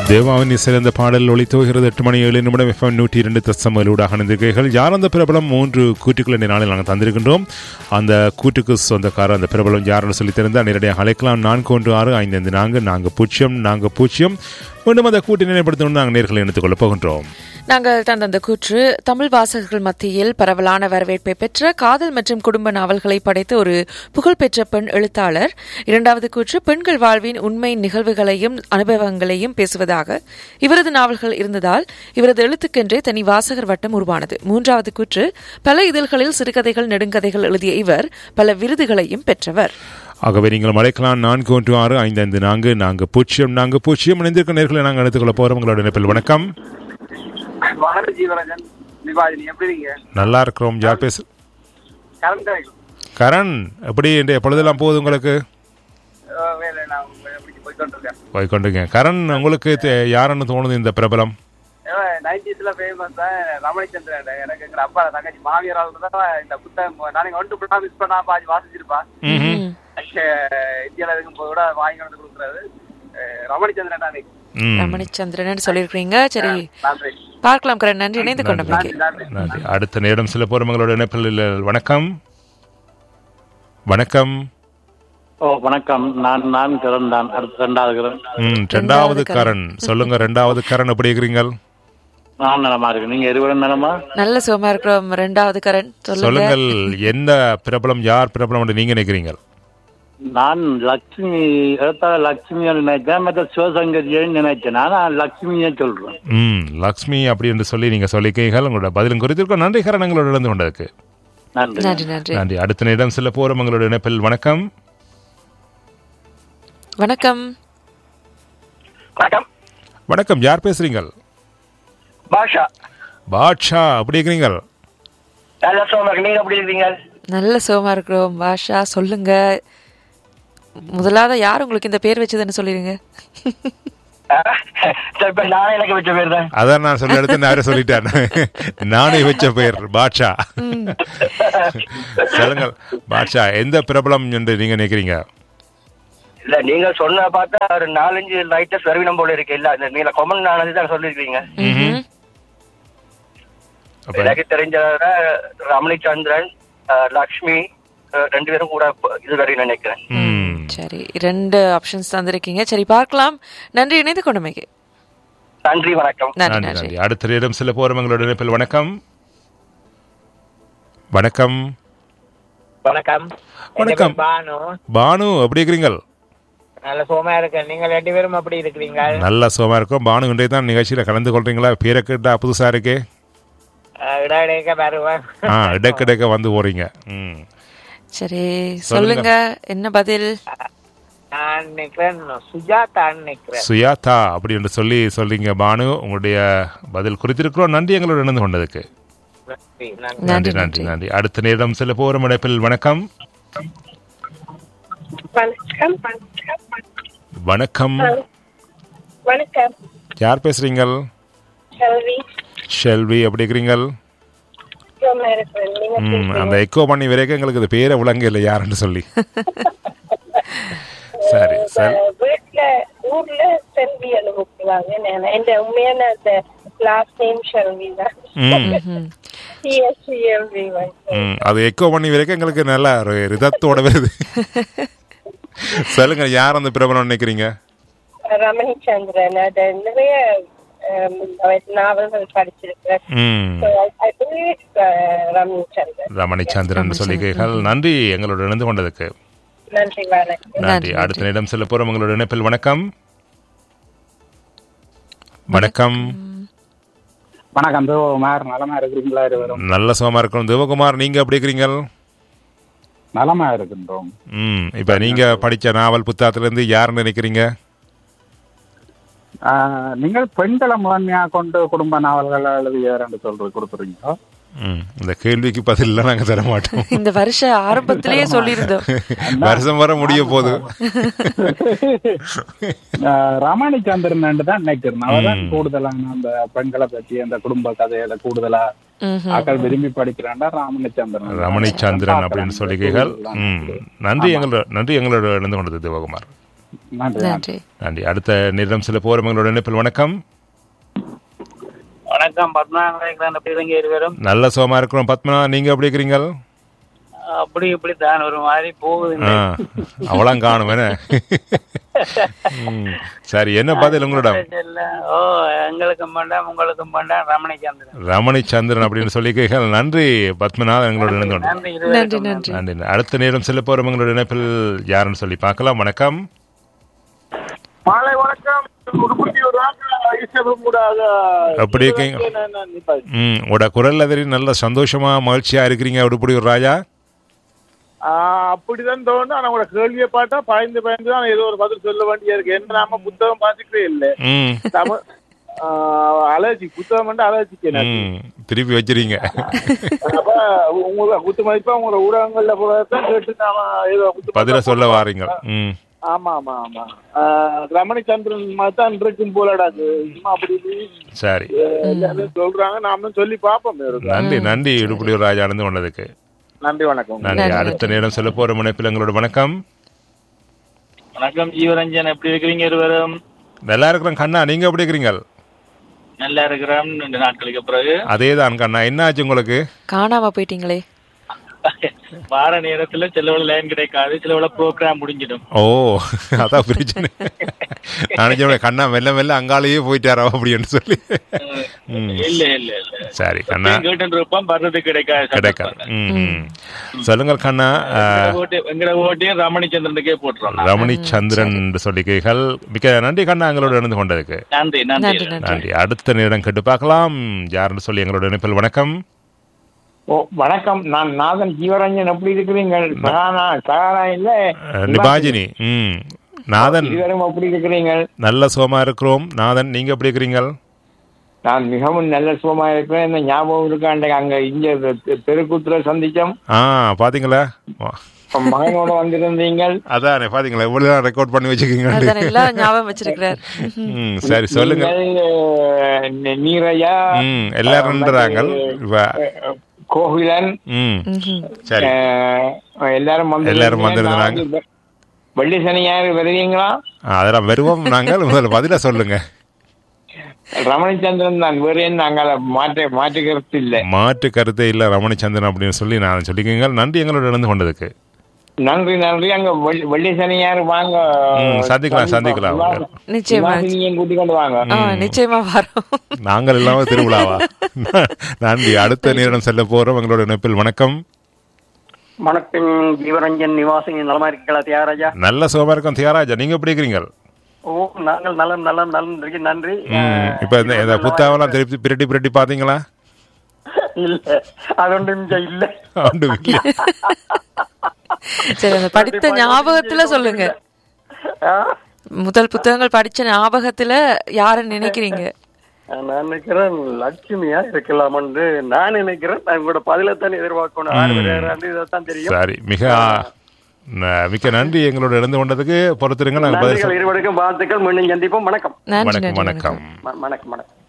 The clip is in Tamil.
தேவாவின் சிறந்த பாடல் ஒளித்துவகிறது எட்டு மணி ஏழு நிமிடம் எஃப்எம் நூற்றி இரண்டு தசமலூடாக இணைந்திருக்கிறீர்கள் யார் அந்த பிரபலம் மூன்று கூட்டுக்கள் இந்த நாளில் நாங்கள் தந்திருக்கின்றோம் அந்த கூட்டுக்கு சொந்தக்காரர் அந்த பிரபலம் யாருன்னு சொல்லி தெரிந்தால் நேரடியாக அழைக்கலாம் நான்கு ஒன்று ஆறு ஐந்து ஐந்து நான்கு நான்கு பூஜ்ஜியம் நான்கு பூஜ்ஜியம் மீண்டும் அந்த கூட்டை நினைப்படுத்தணும் நாங்கள் நேர்களை இணைத்துக் கொள்ளப் போகின்றோம் நாங்கள் தந்த கூற்று தமிழ் வாசகர்கள் மத்தியில் பரவலான வரவேற்பை பெற்ற காதல் மற்றும் குடும்ப நாவல்களை படைத்த ஒரு புகழ்பெற்ற பெண் எழுத்தாளர் இரண்டாவது கூற்று பெண்கள் வாழ்வின் உண்மை நிகழ்வுகளையும் அனுபவங்களையும் பேசுவதாக இவரது நாவல்கள் இருந்ததால் இவரது எழுத்துக்கென்றே தனி வாசகர் வட்டம் உருவானது மூன்றாவது கூற்று பல இதழ்களில் சிறுகதைகள் நெடுங்கதைகள் எழுதிய இவர் பல விருதுகளையும் பெற்றவர் ஆகவே நீங்கள் அழைக்கலாம் நான்கு ஒன்று ஆறு ஐந்து ஐந்து நான்கு நான்கு பூஜ்ஜியம் நான்கு பூஜ்ஜியம் இணைந்திருக்க நேர்களை நாங்கள் எடுத்துக் கொள்ள போகிறோம் உங்களோட இணைப்பில் வணக்கம் வணக்கம் ஜீவராஜன் நிபாஜினி எப்படி இருக்கீங்க நல்லா இருக்கிறோம் யார் பேசு கரண்ட் கிடைக்கும் கரண் எப்படி இன்றைய பொழுதெல்லாம் போகுது உங்களுக்கு அஹ் வேலை நான் எப்படி போய்கிட்டு இருக்கேன் போய் கொண்டிருக்கேன் கரண் உங்களுக்கு தெ- யாருன்னு தோணுது இந்த பிரபலம் நைன்டிஸ்ல ஃபேமஸ் தான் ரமணிச்சந்திரன் எனக்கு எங்க அப்பா தங்கச்சி மாமியாரால் தான் இந்த புத்தகம் நாளைக்கு ஒன்று ஃபுல்லாக மிஸ் பண்ணா பாதி வாசிச்சிருப்பா ம்ஹும். இந்தியாவில் இருக்கும் போது கூட வாங்கி வந்து கொடுக்குறாரு அஹ் ரமணிச்சந்திரன் தான் இன்னைக்கு. ம். ரமணிச்சந்திரன் சொல்லியிருக்கிறீங்க சரி நன்றி பார்க்கலாம் கரண் நன்றி இணைந்து கொண்டமைக்கு நன்றி நன்றி அடுத்த நேரம் சில போர் உங்களோட இணைப்பில் இல்லை. வணக்கம் வணக்கம் ஓ வணக்கம் நான் நான் கிரண் தான் அடுத்த ரெண்டாவது கிரண் ம் ரெண்டாவது கரண் சொல்லுங்க ரெண்டாவது கரண் எப்படி இருக்கிறீங்க நான் நலமா இருக்கு நீங்க இருவரும் நலமா நல்ல சுகமா இருக்கிறோம் ரெண்டாவது கரண் சொல்லுங்க சொல்லுங்கள் எந்த பிரபலம் யார் பிரபலம் என்று நீங்க நினைக்கிறீங்க நான் லட்சுமி எழுத்தாளர் லட்சுமியை நினைச்சேன் மற்ற சிவசங்கரியை நினைச்சேன் ஆனா லட்சுமியை சொல்றேன் ம் லக்ஷ்மி அப்படி என்று சொல்லி நீங்க சொல்லிக்கிறீர்கள் உங்களோட பதிலும் குறித்திருக்கோம் நன்றி கரண் எங்களோட இழந்து கொண்டதுக்கு நன்றி நன்றி நன்றி நன்றி அடுத்த நேரம் சில போரும் உங்களோட இணைப்பில் வணக்கம் வணக்கம் வணக்கம் வணக்கம் யார் பேசுறீங்க பாஷா பாட்ஷா அப்படி இருக்கிறீங்க நல்ல சோமர் நீங்க எப்படி இருக்கீங்க நல்ல சுகமா இருக்கிறோம் பாஷா சொல்லுங்க முதலாவது யார் உங்களுக்கு இந்த பேர் வச்சதுன்னு சொல்லிருங்க இப்ப நான் எனக்கு வச்ச பேர் தான் அதான் நான் சொல்ல எடுத்து நேரம் சொல்லிட்டேன் நானே வச்ச பெயர் பாட்ஷா சொல்லுங்கள் பாட்ஷா எந்த பிரபலம் என்று நீங்க நினைக்கிறீங்க இல்ல நீங்க சொன்ன பார்த்தா ஒரு நாலஞ்சு லைட்டஸ் வருவினம் போல இருக்கு இல்ல இந்த நீங்க கொமன் நானது தான் சொல்லிருக்கீங்க ம்ஹும். அப்ப எனக்கு தெரிஞ்சவர ரமணிச்சந்திரன் அஹ், லக்ஷ்மி அஹ், ரெண்டு பேரும் கூட இதுவரை நினைக்கிறேன் ம். சரி ரெண்டு ஆப்ஷன்ஸ் தந்திருக்கீங்க சரி பார்க்கலாம் நன்றி இணைந்து கொண்டமைக்கு நன்றி வணக்கம் நன்றி நன்றி நன்றி நன்றி அடுத்த நேரம் சில போரும் எங்களோட இணைப்பில் வணக்கம் வணக்கம் வணக்கம் வணக்கம். என் பேர் பானு பானு எப்படி இருக்கிறீங்க நல்ல சுகமா இருக்கேன் நீங்க ரெண்டு பேரும் அப்படி இருக்கிறீங்க நல்ல சுகமா இருக்கும் பானு இன்றைய தான் நிகழ்ச்சியில கலந்து கொள்றீங்களா பேரை கேட்டா புதுசா இருக்கே அஹ் இடையிடைக்க வருவேன் ஆ இடக்கிடக்க வந்து போறீங்க ம் சரி சொல்லுங்க என்ன பதில் நான் நினைக்கிறேன் சுஜாதான்னு நினைக்கிறேன் சுயாதா அப்படி என்று சொல்லி சொல்றீங்க பானு உங்களுடைய பதில் குறித்திருக்கிறோம் நன்றி எங்களோட இணைந்து கொண்டதுக்கு நன்றி, நன்றி. நன்றி நன்றி நன்றி அடுத்த நேரம் சில போரும் இணைப்பில் வணக்கம் வணக்கம் வணக்கம் வணக்கம் வணக்கம் யார் பேசுறீங்க செல்வி ஷெல்வி எப்படி இருக்கிறீங்க சுகமா இருக்கிறேன் நீங்க எப்படி ம் அந்த எக்கோ பண்ணி வரைக்கும் எங்களுக்கு இது பேரை விளங்க இல்லை யாருன்னு சொல்லி சரி சரி இருக்கீங்க? வீட்ல ஊர்ல செல்வி அனுபவிக்கிறாங்க நான் என் உண்மையான அந்த லாஸ்ட் நேம் செல்வி தான் ம் சிஎஸ்சிஎல்வி ம் அது எக்கோ பண்ணி வரைக்கும் எங்களுக்கு நல்ல ஒரு ரிதத்தோட வருது சொல்லுங்க யார் அந்த பிரபலம் நினைக்கிறீங்க ரமணி சந்திரன் அது நிறைய um, நாவல்கள் படிச்சிருக்கிறேன் ம் So, I- I believe, uh, Ramani சந்திரன் ரமணிச்சந்திரன் சொல்லிக்கிறீர்கள் நன்றி எங்களோட இணைந்து கொண்டதுக்கு நன்றி வணக்கம் நன்றி அடுத்த நேரம் சில போறோம் உங்களோட இணைப்பில் வணக்கம் வணக்கம் வணக்கம் தேவகுமார் நலமா இருக்கிறீங்களா இருவரும் நல்ல சுகமா இருக்கணும் தேவகுமார் நீங்க எப்படி இருக்கிறீங்க நலமா இருக்கின்றோம் ம் இப்ப நீங்க படிச்ச நாவல் புத்தகத்துல இருந்து யார் நினைக்கிறீங்க ஆஹ், நீங்கள் பெண்களை முதன்மையா கொண்டு குடும்ப நாவல்கள் எழுதியவர் என்று சொல்றது கொடுத்துறீங்களா ம் இந்த கேள்விக்கு பதில் நாங்க தர மாட்டோம் இந்த வருஷ ஆரம்பத்திலேயே சொல்லியிருந்தோம் வருஷம் வர முடிய போகுது ஆஹ், ரமணி சந்திரன் தான் நினைக்கிறேன் அவர்தான் கூடுதலான அந்த பெண்களை பற்றி அந்த குடும்ப கதைகளை கூடுதலா ம்ஹும். ஆக்கள் விரும்பி படிக்கிறாண்டா ராமணிச்சந்திரன் ரமணிச்சந்திரன் அப்படின்னு சொல்லிக்கிறீர்கள் ம் நன்றி எங்களோட நன்றி எங்களோட இணைந்து கொண்டது தேவகுமார் நன்றி நன்றி நன்றி அடுத்த நேரம் சில போர் எங்களோட இணைப்பில் வணக்கம் வணக்கம் பத்மநாபன் எப்படி இருங்க இருவரும் நல்ல சுகமா இருக்கிறோம் பத்மனா நீங்க எப்படி இருக்கிறீங்க அப்படி இப்படி தான் ஒரு மாதிரி போகுது ஆ, அவளாம் காணும் என்ன ம், சரி என்ன பதில் உங்களிடம் ஓ எங்களுக்கும் வேண்டாம் உங்களுக்கும் வேண்டாம் ரமணிச்சந்திரன் ரமணி சந்திரன் அப்படின்னு சொல்லி கேட்க நன்றி பத்மநாத் எங்களோட இணைந்து கொண்டு நன்றி நன்றி இருவருக்கும் நன்றி நன்றி அடுத்த நேரம் செல்ல போறோம் எங்களோட இணைப்பில் யாருன்னு சொல்லி பார்க்கலாம் வணக்கம் மாலை வணக்கம் உடுப்பட்டி ஒரு ஈஸ்வரம் கூட எப்படி இருக்கீங்க ம் உட குரல் அதிரி நல்ல சந்தோஷமா மகிழ்ச்சியா இருக்கிறீங்க உடுப்படி ஒரு ராஜா அப்படிதான் தோணும் ஆனா உங்களோட கேள்வியை பார்த்தா பாய்ந்து பாய்ந்து தான் ஏதோ ஒரு பதில் சொல்ல வேண்டிய இருக்கு என்ன நாம புத்தகம் பார்த்துக்கவே இல்லை ம் தமிழ் அலர்ஜி புத்தகம் வந்து அலர்ஜிக்கு எனக்கு ம் திருப்பி வச்சிருங்க அப்ப உங்க குத்து மதிப்பா உங்களோட ஊடகங்கள்ல போறதான் கேட்டு நாம ஏதோ குத்து பதில சொல்ல வாரீங்க ம் ஆமா ஆமா ஆமா ஆஹ் ரமணிச்சந்திரன் மாதிரி தான் இருக்கும் போலடா அது சும்மா அப்படி இப்படி சரி எல்லாரும் சொல்றாங்க நாம சொல்லி பார்ப்போம் இவருக்கு. நன்றி நன்றி உடுப்படி ஒரு ராஜா இருந்து கொண்டதுக்கு நன்றி வணக்கம் நன்றி நன்றி. அடுத்த நேரம் சொல்ல போற முனைப்பில் எங்களோட வணக்கம் வணக்கம் ஜீவரஞ்சன் எப்படி இருக்கிறீங்க இருவரும் நல்லா இருக்கிறோம் கண்ணா நீங்க எப்படி இருக்கிறீங்க நல்லா இருக்கிறோம் ரெண்டு நாட்களுக்கு பிறகு அதே தான் கண்ணா என்ன ஆச்சு உங்களுக்கு காணாம போயிட்டீங்களே வார நேரத்துல சிலவள லைன் கிடைக்காது சிலவள ப்ரோக்ராம் முடிஞ்சிடும் ஓ அதான் பிரச்சனை நினைச்சவங்க கண்ணா மெல்ல மெல்ல அங்காலேயே போயிட்டாரா அப்படின்னு சொல்லி ம் இல்ல இல்ல இல்ல சரி கண்ணா கேட்டு இருப்போம் வர்றது கிடைக்காது கிடைக்காது ம் ம். சொல்லுங்கள் கண்ணா ஆ, ஓட்டு எங்கட ஓட்டையும் ரமணிச்சந்திரனுக்கே போட்டுறோம் ரமணி சந்திரன் என்று சொல்லி கேகள் மிக்க நன்றி கண்ணா எங்களோட இணைந்து கொண்டதுக்கு நன்றி நன்றி நன்றி நன்றி நன்றி அடுத்த நேரம் கேட்டு பார்க்கலாம் யாருன்னு சொல்லி எங்களோட இணைப்பில் வணக்கம் ஓ வணக்கம் நான் நாதன் ஜீவரஞ்சன் எப்படி இருக்கிறீங்க சகானா சகானா இல்ல அஹ், நிபாஜினி ம் நாதன் இருவரும் எப்படி இருக்கிறீங்க நல்ல சுகமா இருக்கிறோம் நாதன் நீங்க எப்படி இருக்கிறீங்க நான் மிகவும் நல்ல சுகமா இருக்கிறேன் இந்த ஞாபகம் இருக்காண்ட அங்க இங்க தெ- தெருக்கூத்துல சந்திச்சோம் ஆ பாத்தீங்களா வா. உன் மகனோட வந்திருந்தீங்க அதானே பாத்தீங்களா எவ்வளவு ரெக்கார்ட் பண்ணி வச்சுக்கீங்க அதான் எல்லாம் ஞாபகம் வச்சிருக்கிறார் ம் சரி சொல்லுங்க நீங்கள், அஹ், நி- நீரையா ம் எல்லாரும் நின்றாங்க வ- அஹ், கோகிலன் ம் ம்ஹும். சரி அஹ், எல்லாரும் வந்து எல்லாரும் வந்திருந்தாங்க. வெள்ளி சனி ஞாயிறு வருவீங்களா ஆ, அதெல்லாம் வருவோம் நாங்கள் முதல்ல பதில சொல்லுங்க ரமணிச்சந்திரன் தான் வேறு என்ன அங்கால மாற்ற மாற்றுக்கிறது இல்லை மாற்று கருத்தே இல்ல ரமணிச்சந்திரன் அப்படின்னு சொல்லி நான் சொல்லிக்கங்க நன்றி எங்களோட இணைந்து கொண்டதுக்கு நன்றி நன்றி அங்க வெள்ளி- வெள்ளி சனி ஞாயிறு வாங்க ம், சந்திக்கலாம், சந்திக்கலாம். நிச்சயமா விலாசினியையும் கூட்டிக் கொண்டு வாங்க ஆ நிச்சயமா வரோம் நாங்கள் இல்லாம திருவிழாவா நன்றி அடுத்த நேரம் செல்ல போறோம் எங்களோட இணைப்பில் வணக்கம் வணக்கம் ஜீவரஞ்சன் நிவாசி நலமா இருக்கீங்களா தியாகராஜா நல்ல சுகமா இருக்கும் தியாகராஜா நீங்க எப்படி இருக்கிறீங்க ஓ நாங்கள் நலம் நலம் நலம் இருக்கு நன்றி ம், இப்ப இந்த இந்த புத்தாவெல்லாம் திருப்பி பிரட்டி பிரட்டி பாத்தீங்களா இல்ல அது ஒன்றும் இங்க இல்ல ஒன்றும் இல்ல. சரி அந்த படித்த ஞாபகத்துல சொல்லுங்க ஆ? முதல் புத்தகங்கள் படிச்ச ஞாபகத்துல யார நினைக்கிறீங்க நான் நினைக்கிறேன் லட்சுமியா இருக்கலாம் என்று நான் நினைக்கிறேன் நான் உங்களோட பதிலைத்தான் எதிர்பார்க்கணும் ஆறு பேர் யாராண்டு இதைத்தான் தெரியும் சரி மிக ந- மிக்க நன்றி எங்களோட இருந்து கொண்டதுக்கு பொறுத்திருங்க நாங்கள் பதில் நன்றிகள் சொல்- இருவருக்கும் வாழ்த்துக்கள் மீண்டும் சந்திப்போம் வணக்கம் நன்றி வணக்கம் நன்றி வணக்கம் வ- வணக்கம் வணக்கம்